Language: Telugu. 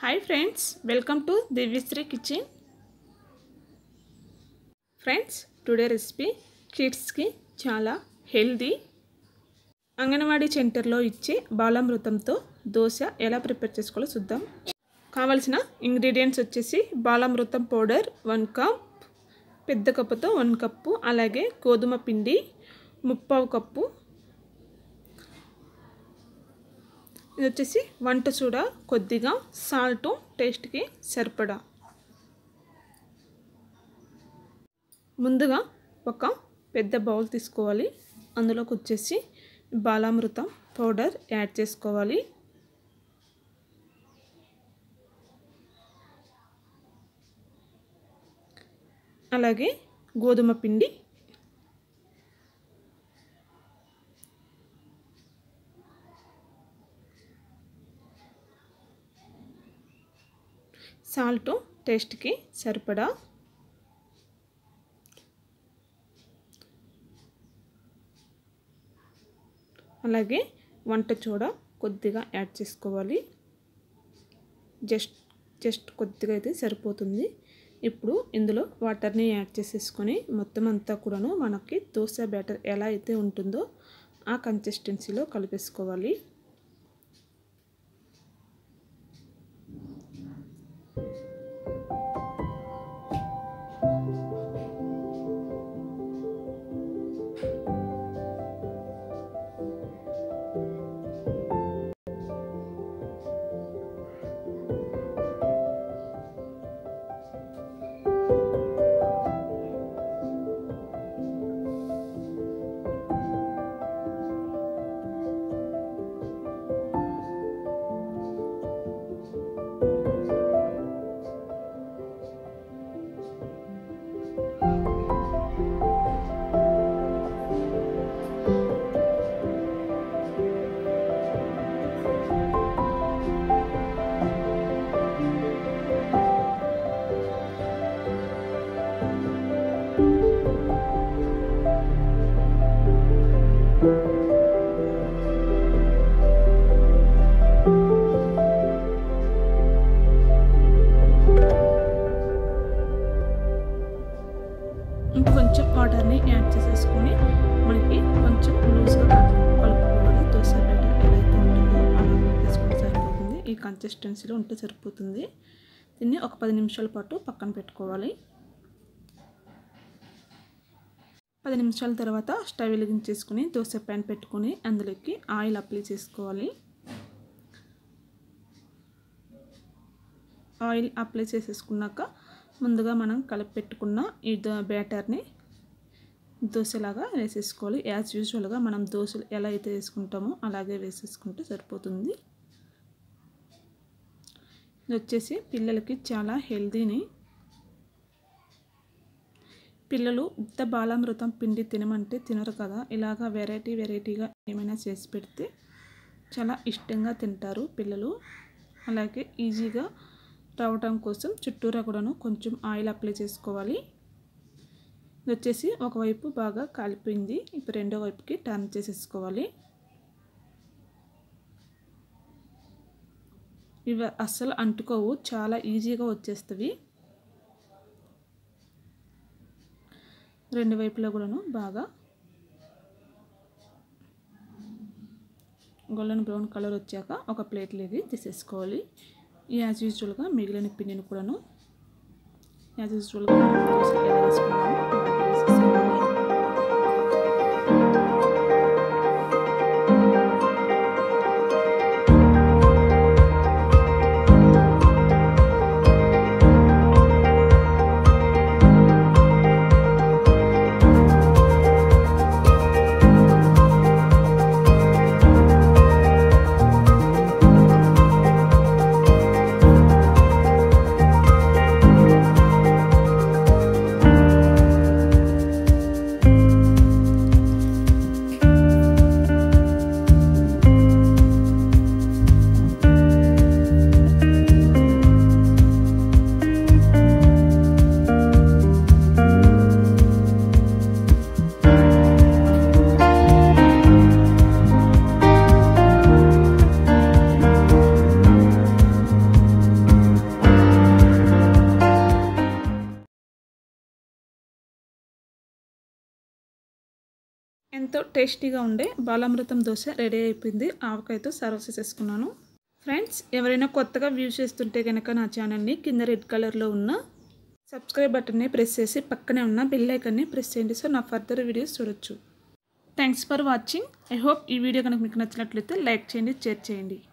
hi friends welcome to Divyasri kitchen friends today recipe కిడ్స్కి చాలా హెల్దీ అంగన్వాడీ సెంటర్లో ఇచ్చే బాలామృతంతో దోశ ఎలా ప్రిపేర్ చేసుకోవాలో చూద్దాం కావలసిన ఇంగ్రీడియంట్స్ వచ్చేసి బాలామృతం పౌడర్ వన్ కప్ పెద్ద కప్పుతో వన్ కప్పు అలాగే గోధుమ పిండి ముప్పావు కప్పు ఇది వచ్చేసి వంట చూడ కొద్దిగా సాల్ట్ టేస్ట్కి సరిపడా ముందుగా ఒక పెద్ద బౌల్ తీసుకోవాలి అందులోకి వచ్చేసి బాలామృతం పౌడర్ యాడ్ చేసుకోవాలి అలాగే గోధుమ పిండి సాల్ట్ టేస్ట్కి సరిపడా అలాగే వంట చూడ కొద్దిగా యాడ్ చేసుకోవాలి జస్ట్ జస్ట్ కొద్దిగా అయితే సరిపోతుంది ఇప్పుడు ఇందులో వాటర్ని యాడ్ చేసేసుకొని మొత్తం అంతా కూడాను మనకి దోశ బ్యాటర్ ఎలా అయితే ఉంటుందో ఆ కన్సిస్టెన్సీలో కలిపేసుకోవాలి కొంచెం వాటర్ని యాడ్ చేసేసుకొని మనకి కొంచెం లూజ్గా కలుపుకోవాలి దోశ బ్యాటర్ ఏదైతే ఉంటుందో అలా వేసుకుంటే సరిపోతుంది ఈ కన్సిస్టెన్సీలో ఉంటే సరిపోతుంది దీన్ని ఒక పది నిమిషాల పాటు పక్కన పెట్టుకోవాలి పది నిమిషాల తర్వాత స్టవ్ వెలిగించేసుకుని దోశ ప్యాన్ పెట్టుకొని అందులోకి ఆయిల్ అప్లై చేసుకోవాలి ఆయిల్ అప్లై చేసేసుకున్నాక ముందుగా మనం కలిపి పెట్టుకున్న ఈ బ్యాటర్ని దోశలాగా వేసేసుకోవాలి యాజ్ యూజువల్గా మనం దోశలు ఎలా అయితే వేసుకుంటామో అలాగే వేసేసుకుంటే సరిపోతుంది ఇది వచ్చేసి పిల్లలకి చాలా హెల్దీని పిల్లలు ఉత్త బాలామృతం పిండి తినమంటే తినరు కదా ఇలాగా వెరైటీ వెరైటీగా ఏమైనా చేసి పెడితే చాలా ఇష్టంగా తింటారు పిల్లలు అలాగే ఈజీగా రావటం కోసం చుట్టూరా కూడాను కొంచెం ఆయిల్ అప్లై చేసుకోవాలి ఇది వచ్చేసి ఒకవైపు బాగా కాలిపోయింది ఇప్పుడు రెండో వైపుకి టర్న్ చేసేసుకోవాలి ఇవి అస్సలు అంటుకోవు చాలా ఈజీగా వచ్చేస్తవి రెండు వైపులా కూడాను బాగా గోల్డెన్ బ్రౌన్ కలర్ వచ్చాక ఒక ప్లేట్లోకి తీసేసుకోవాలి యాజ్ యూజువల్గా మిగిలిన పిండిని కూడాను యాజ్ యూజువల్గా ఎలా వేసుకున్నామో అలాగే వేసేసుకోవాలి ఎంతో టేస్టీగా ఉండే బాలామృతం దోశ రెడీ అయిపోయింది ఆవకాయతో సర్వ్ చేసేసుకున్నాను ఫ్రెండ్స్ ఎవరైనా కొత్తగా వ్యూ చేస్తుంటే కనుక నా ఛానల్ని కింద రెడ్ కలర్లో ఉన్న సబ్స్క్రైబ్ బటన్ని ప్రెస్ చేసి పక్కనే ఉన్న బెల్ ఐకన్ని ప్రెస్ చేయండి సో నా ఫర్దర్ వీడియోస్ చూడొచ్చు thanks for watching I hope ఈ వీడియో కనుక మీకు నచ్చినట్లయితే లైక్ చేయండి షేర్ చేయండి